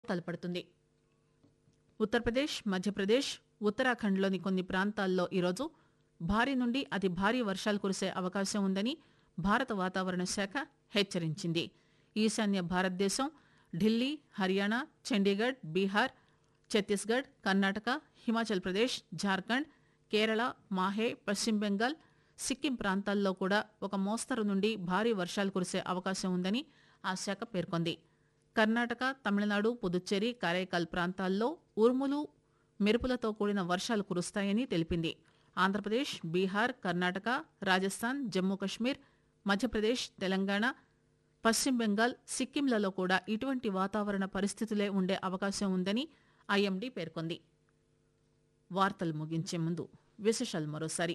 తలపడుతుంది ఉత్తరప్రదేశ్ మధ్యప్రదేశ్ ఉత్తరాఖండ్లోని కొన్ని ప్రాంతాల్లో ఈరోజు భారీ నుండి అతి భారీ వర్షాలు కురిసే అవకాశం ఉందని భారత వాతావరణ శాఖ హెచ్చరించింది ఈశాన్య భారతదేశం ఢిల్లీ హర్యానా చండీగఢ్ బీహార్ ఛత్తీస్గఢ్ కర్ణాటక హిమాచల్ ప్రదేశ్ జార్ఖండ్ కేరళ మాహే పశ్చిమ బెంగాల్ సిక్కిం ప్రాంతాల్లో కూడా ఒక మోస్తరు నుండి భారీ వర్షాలు కురిసే అవకాశం ఉందని ఆ శాఖ పేర్కొంది కర్ణాటక తమిళనాడు పుదుచ్చేరి కారైకాల్ ప్రాంతాల్లో ఉరుములు మెరుపులతో కూడిన వర్షాలు కురుస్తాయని తెలిపింది ఆంధ్రప్రదేశ్ బీహార్ కర్ణాటక రాజస్థాన్ జమ్మూ కశ్మీర్ మధ్యప్రదేశ్ తెలంగాణ పశ్చిమ బెంగాల్ సిక్కింలలో కూడా ఇటువంటి వాతావరణ పరిస్థితులే ఉండే అవకాశం ఉందని ఐఎండీ పేర్కొంది వార్తలు ముగించే ముందు విశేషాలు మరోసారి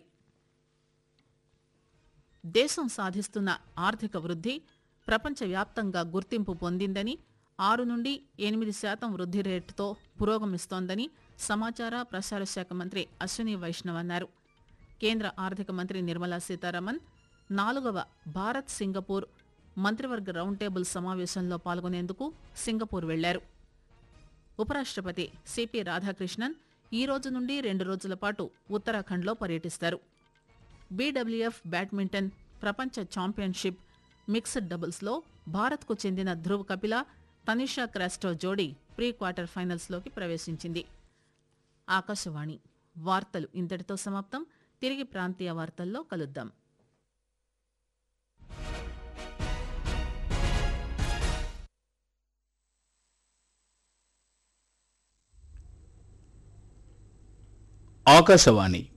దేశం సాధిస్తున్న ఆర్థిక వృద్ధి ప్రపంచవ్యాప్తంగా గుర్తింపు పొందిందని ఆరు నుండి ఎనిమిది శాతం వృద్ధి రేటుతో పురోగమిస్తోందని సమాచార ప్రసార శాఖ మంత్రి అశ్విని వైష్ణవ్ అన్నారు కేంద్ర ఆర్థిక మంత్రి నిర్మలా సీతారామన్ నాలుగవ భారత్ సింగపూర్ మంత్రివర్గ రౌండ్ టేబుల్ సమావేశంలో పాల్గొనేందుకు సింగపూర్ వెళ్లారు ఉపరాష్ట్రపతి సిపి రాధాకృష్ణన్ ఈ రోజు నుండి రెండు రోజుల పాటు ఉత్తరాఖండ్లో పర్యటిస్తారు బీడబ్ల్యూఎఫ్ బ్యాడ్మింటన్ ప్రపంచ ఛాంపియన్షిప్ మిక్స్డ్ డబుల్స్లో భారత్కు చెందిన ధ్రువ్ కపిల తనిషా క్రాస్టో జోడీ ప్రీ క్వార్టర్ ఫైనల్స్లోకి ప్రవేశించింది ఆకాశవాణి వార్తలు ఇంతటితో సమాప్తం తిరిగి ప్రాంతీయ వార్తల్లో కలుద్దాం ఆకాశవాణి